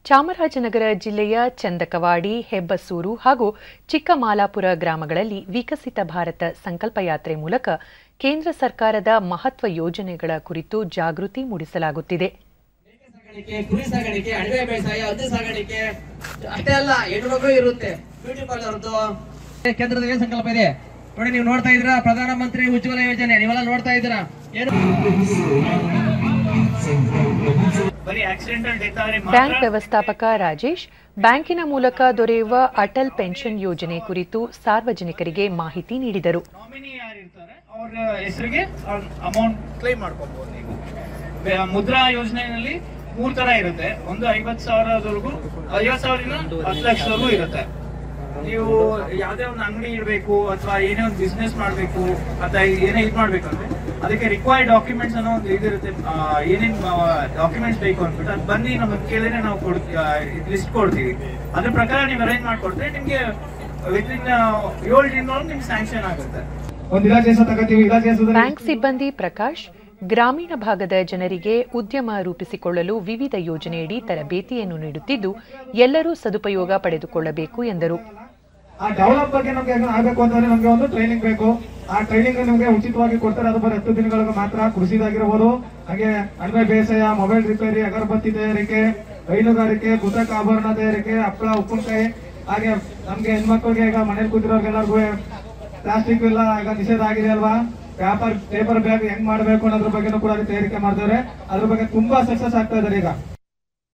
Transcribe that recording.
ಚಾಮರಾಜನಗರ ಜಿಲ್ಲೆಯ ಚಂದಕವಾಡಿ ಹೆಬ್ಬಸೂರು ಹಾಗೂ ಚಿಕ್ಕಮಾಲಾಪುರ ಗ್ರಾಮಗಳಲ್ಲಿ ವಿಕಸಿತ ಭಾರತ ಸಂಕಲ್ಪ ಯಾತ್ರೆ ಮೂಲಕ ಕೇಂದ್ರ ಸರ್ಕಾರದ ಮಹತ್ವ ಯೋಜನೆಗಳ ಕುರಿತು ಜಾಗೃತಿ ಮೂಡಿಸಲಾಗುತ್ತಿದೆ ಸಾಗಾಣಿಕೆ ಕುರಿ ಸಾಗಾಣಿಕೆ ಅಡವೆ ಬೇಸಾಯ ಹದ್ದು ಸಾಗಾಣಿಕೆ ಅಷ್ಟೇ ಅಲ್ಲ ಹೆಣ್ಮಕ್ಳು ಇರುತ್ತೆ ಬ್ಯೂಟಿ ಪಾರ್ಲರ್ದು ಕೇಂದ್ರದ ಏನ್ ಸಂಕಲ್ಪ ಇದೆ ನೋಡಿ ನೀವು ನೋಡ್ತಾ ಇದ್ದೀರಾ ಪ್ರಧಾನ ಮಂತ್ರಿ ಉಜ್ವಲ ಯೋಜನೆ ನೀವೆಲ್ಲ ನೋಡ್ತಾ ಇದ್ದೀರಾ ಏನು ಬರೀ ಆಕ್ಸಿಡೆಂಟಲ್ ಡೆತ್ ಆದ್ರೆ ಬ್ಯಾಂಕ್ ವ್ಯವಸ್ಥಾಪಕ ರಾಜೇಶ್ ಬ್ಯಾಂಕಿನ ಮೂಲಕ ದೊರೆಯುವ ಅಟಲ್ ಪೆನ್ಷನ್ ಯೋಜನೆ ಕುರಿತು ಸಾರ್ವಜನಿಕರಿಗೆ ಮಾಹಿತಿ ನೀಡಿದರು ನಾಮಿನಿ ಯಾರು ಇರ್ತಾರೆ ಅವ್ರ ಹೆಸರಿಗೆ ಅಮೌಂಟ್ ಕ್ಲೈಮ್ ಮಾಡ್ಕೋಬಹುದು ನೀವು ಬೆ- ಮುದ್ರಾ ಯೋಜನೆಯಲ್ಲಿ ಮೂರ್ ತರ ಇರುತ್ತೆ ಒಂದು ಐವತ್ ಸಾವಿರದವರೆಗೂ ಐವತ್ ಸಾವಿರದಿಂದ ಹತ್ತು ಲಕ್ಷದವರೆಗೂ ಇರುತ್ತೆ ನೀವು ಯಾವ್ದೇ ಒಂದು ಅಂಗಡಿ ಇಡಬೇಕು ಅಥವಾ ಏನೇ ಒಂದು ಬಿಸ್ನೆಸ್ ಮಾಡಬೇಕು ಅಥವಾ ಏನೇ ಇದು ಮಾಡ್ಬೇಕು ಅಂದ್ರೆ ಅದಕ್ಕೆ ರಿಕ್ವೈರ್ಡ್ ಡಾಕ್ಯುಮೆಂಟ್ಸ್ ಅನ್ನೋ ಒಂದು ಇದಿರುತ್ತೆ ಆ, ಏನೇನ್ ಡಾಕ್ಯುಮೆಂಟ್ಸ್ ಬೇಕು ಅಂದ್ಬಿಟ್ಟು ಅದು ಬಂದು ನಮಗೆ ಕೇಳಿದ್ರೆ ನಾವು ಕೊಡ್ತೀವಿ ಲಿಸ್ಟ್ ಕೊಡ್ತೀವಿ ಅದ್ರ ಪ್ರಕಾರ ನೀವು ಅರೇಂಜ್ ಮಾಡ್ಕೊಡ್ತೀವಿ ನಿಮ್ಗೆ ವಿತಿನ್ ಏಳು ದಿನದೊಳಗೆ ನಿಮ್ಗೆ ಸ್ಯಾಂಕ್ಷನ್ ಆಗುತ್ತೆ ಒಂದು ಇಲಾಖೆ ಹೆಸರು ತಗೋತೀವಿ ಇಲಾಖೆ ಹೆಸರು ಬ್ಯಾಂಕ್ ಸಿಬ್ಬಂದಿ ಪ್ರಕಾಶ್ ಗ್ರಾಮೀಣ ಭಾಗದ ಜನರಿಗೆ ಉದ್ಯಮ ರೂಪಿಸಿಕೊಳ್ಳಲು ವಿವಿಧ ಯೋಜನೆಯಡಿ ತರಬೇತಿಯನ್ನು ನೀಡುತ್ತಿದ್ದು ಎಲ್ಲರೂ ಸದುಪಯೋಗ ಪಡೆದುಕೊಳ್ಳಬೇಕು ಎಂದರು ಆ ಡೆವಲಪ್ ಬಗ್ಗೆ ನಮ್ಗೆ ಏನಾದ್ರು ಆಗ್ಬೇಕು ಅಂತಂದ್ರೆ ನಮ್ಗೆ ಒಂದು ಟ್ರೈನಿಂಗ್ ಬೇಕು ಆ ಟ್ರೈನಿಂಗ್ ನಿಮ್ಗೆ ಉಚಿತವಾಗಿ ಕೊಡ್ತಾರೆ ಅದು ಬರೀ ಹತ್ತು ದಿನಗಳಿಗೆ ಮಾತ್ರ ಕೃಷಿದಾಗಿರ್ಬೋದು ಹಾಗೆ ಅಣಬೆ ಬೇಸಾಯ ಮೊಬೈಲ್ ರಿಪೇರಿ ಅಗರಬತ್ತಿ ತಯಾರಿಕೆ ಹೈನುಗಾರಿಕೆ ಕೃತಕ ಆಭರಣ ತಯಾರಿಕೆ ಹಪ್ಪಳ ಉಪ್ಪಿನಕಾಯಿ ಹಾಗೆ ನಮ್ಗೆ ಹೆಣ್ಮಕ್ಳಿಗೆ ಈಗ ಮನೇಲಿ ಕೂತಿರೋರ್ಗೆಲ್ಲರಿಗೂ ಪ್ಲಾಸ್ಟಿಕ್ ಎಲ್ಲ ಈಗ ನಿಷೇಧ ಆಗಿದೆ ಅಲ್ವಾ ವ್ಯಾಪಾರ ಪೇಪರ್ ಬ್ಯಾಗ್ ಹೆಂಗ್ ಮಾಡ್ಬೇಕು ಅನ್ನೋದ್ರ ಬಗ್ಗೆನೂ ಕೂಡ ಅಲ್ಲಿ ತಯಾರಿಕೆ ಮಾಡ್ತಾರೆ ಅದ್ರ ಬಗ್ಗೆ ತುಂಬಾ ಸಕ್ಸಸ್ ಆಗ್ತಾ ಇದಾರೆ ಈಗ